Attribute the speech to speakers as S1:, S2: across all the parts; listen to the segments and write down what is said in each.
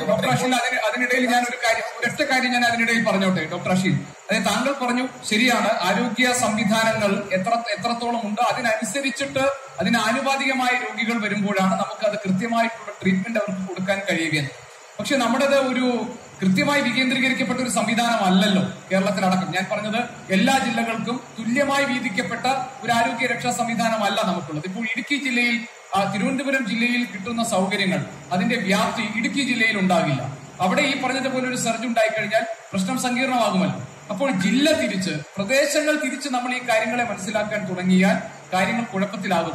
S1: doctor Asheel അതിന് അതിനിടയിൽ ഞാൻ ഒരു കാര്യം ഒരൊറ്റ കാര്യം ഞാൻ അതിനിടയിൽ പറഞ്ഞോട്ടെ ഡോക്ടർ അഷീൽ അതായത് താങ്കൾ പറഞ്ഞു ശരിയാണ് ആരോഗ്യ സംവിധാനങ്ങൾ എത്ര എത്രത്തോളം ഉണ്ട് അതിനനുസരിച്ചിട്ട് അതിന് ആനുപാതികമായ രോഗികൾ വരുമ്പോഴാണ് നമുക്ക് അത് കൃത്യമായിട്ടുള്ള ട്രീറ്റ്മെന്റ് അവർക്ക് കൊടുക്കാൻ കഴിയുകയെന്ന് പക്ഷെ നമ്മുടേത് ഒരു കൃത്യമായി വികേന്ദ്രീകരിക്കപ്പെട്ട ഒരു സംവിധാനമല്ലല്ലോ കേരളത്തിലടക്കം ഞാൻ പറഞ്ഞത് എല്ലാ ജില്ലകൾക്കും തുല്യമായി വീതിക്കപ്പെട്ട ഒരു ആരോഗ്യ രക്ഷാ സംവിധാനമല്ല നമുക്കുള്ളത് ഇപ്പോൾ ഇടുക്കി ജില്ലയിൽ ആ, തിരുവനന്തപുരം ജില്ലയിൽ കിട്ടുന്ന സൗകര്യങ്ങൾ അതിന്റെ വ്യാപ്തി ഇടുക്കി ജില്ലയിൽ ഉണ്ടാകില്ല അവിടെ ഈ പറഞ്ഞതുപോലെ ഒരു സർജ് ഉണ്ടായിക്കഴിഞ്ഞാൽ പ്രശ്നം സങ്കീർണമാകുമല്ലോ അപ്പോൾ ജില്ല തിരിച്ച് പ്രദേശങ്ങൾ തിരിച്ച് നമ്മൾ ഈ കാര്യങ്ങളെ മനസ്സിലാക്കാൻ തുടങ്ങിയാൽ കാര്യങ്ങൾ കുഴപ്പത്തിലാകും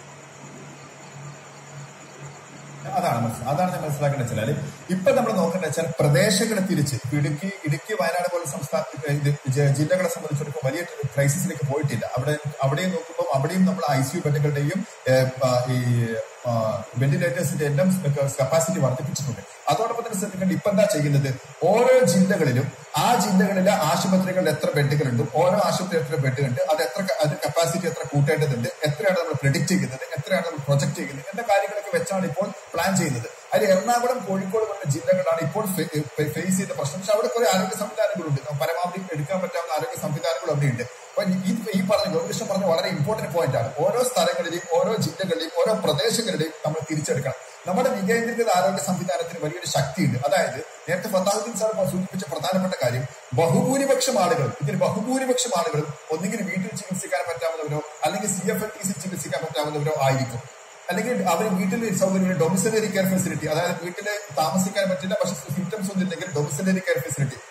S2: അതാണ് മനസ്സി- അതാണ് ഞാൻ മനസ്സിലാക്കേണ്ടത് വെച്ചാൽ ഇപ്പൊ നമ്മൾ നോക്കേണ്ടത് വെച്ചാൽ പ്രദേശങ്ങളെ തിരിച്ച് ഇപ്പൊ ഇടുക്കി ഇടുക്കി വയനാട് പോലെ സംസ്ഥാന ഇത് ജ- ജില്ലകളെ സംബന്ധിച്ചിടത്തോളം വലിയ ക്രൈസിസിലേക്ക് പോയിട്ടില്ല അവിടെ അവിടെയും നോക്കുമ്പോൾ അവിടെയും നമ്മൾ ഐ സി യു ബെഡുകളുടെയും ഏഹ്, ആ, ഈ വെന്റിലേറ്റേഴ്സിന്റെ എല്ലാം കപ്പാസിറ്റി വർദ്ധിപ്പിച്ചിട്ടുണ്ട് അതോടൊപ്പം തന്നെ ശ്രദ്ധിക്കേണ്ട ഇപ്പൊ എന്താ ചെയ്യുന്നത് ഓരോ ജില്ലകളിലും ആ ജില്ലകളിലെ ആശുപത്രികളിൽ എത്ര ബെഡുകളുണ്ട് ഓരോ ആശുപത്രി എത്ര ബെഡുണ്ട് അത് എത്ര അത് കപ്പാസിറ്റി എത്ര കൂട്ടേണ്ടതുണ്ട് എത്രയാണ് നമ്മൾ പ്രെഡിക്റ്റ് ചെയ്യുന്നത് എത്രയാണ് നമ്മൾ പ്രൊജക്ട് ചെയ്യുന്നത് എന്ന കാര്യങ്ങളൊക്കെ വെച്ചാണ് ഇപ്പോൾ പ്ലാൻ ചെയ്യുന്നത് അതിൽ എറണാകുളം കോഴിക്കോട് പോലുള്ള ജില്ലകളാണ് ഇപ്പോൾ ഫേസ് ചെയ്ത പ്രശ്നം പക്ഷെ അവിടെ കുറെ ആരോഗ്യ സംവിധാനങ്ങളുണ്ട് നമുക്ക് പരമാവധി എടുക്കാൻ പറ്റാവുന്ന ആരോഗ്യ സംവിധാനങ്ങൾ അവിടെ ഉണ്ട് അപ്പൊ ഈ ഈ പറഞ്ഞ ഗൗരീകൃഷ്ണൻ പറഞ്ഞ വളരെ ഇമ്പോർട്ടന്റ് പോയിന്റ് ആണ് ഓരോ സ്ഥലങ്ങളിലെയും ഓരോ ജില്ലകളിലെയും ഓരോ പ്രദേശങ്ങളുടെയും നമ്മൾ തിരിച്ചെടുക്കണം നമ്മുടെ വികേന്ദ്രീകൃത ആരോഗ്യ സംവിധാനത്തിന് വലിയൊരു ശക്തിയുണ്ട് അതായത് നേരത്തെ ഫത്താഹുദ്ദീൻ സാർ സൂചിപ്പിച്ച പ്രധാനപ്പെട്ട കാര്യം ബഹുഭൂരിപക്ഷം ആളുകൾ ഇതിൽ ബഹുഭൂരിപക്ഷം ആളുകളും ഒന്നുകിൽ വീട്ടിൽ ചികിത്സിക്കാൻ പറ്റാവുന്നവരോ അല്ലെങ്കിൽ C F L T C ചികിത്സിക്കാൻ പറ്റാവുന്നവരോ ആയിരിക്കും അല്ലെങ്കിൽ അവർ വീട്ടിൽ സൗകര്യം ഡൊമിസിലറി കെയർ ഫെസിലിറ്റി അതായത് വീട്ടിൽ താമസിക്കാൻ പറ്റില്ല പക്ഷെ സിംറ്റംസ് ഒന്നും ഇല്ലെങ്കിൽ ഡൊമിസിലറി കെയർ ഫെസിലിറ്റി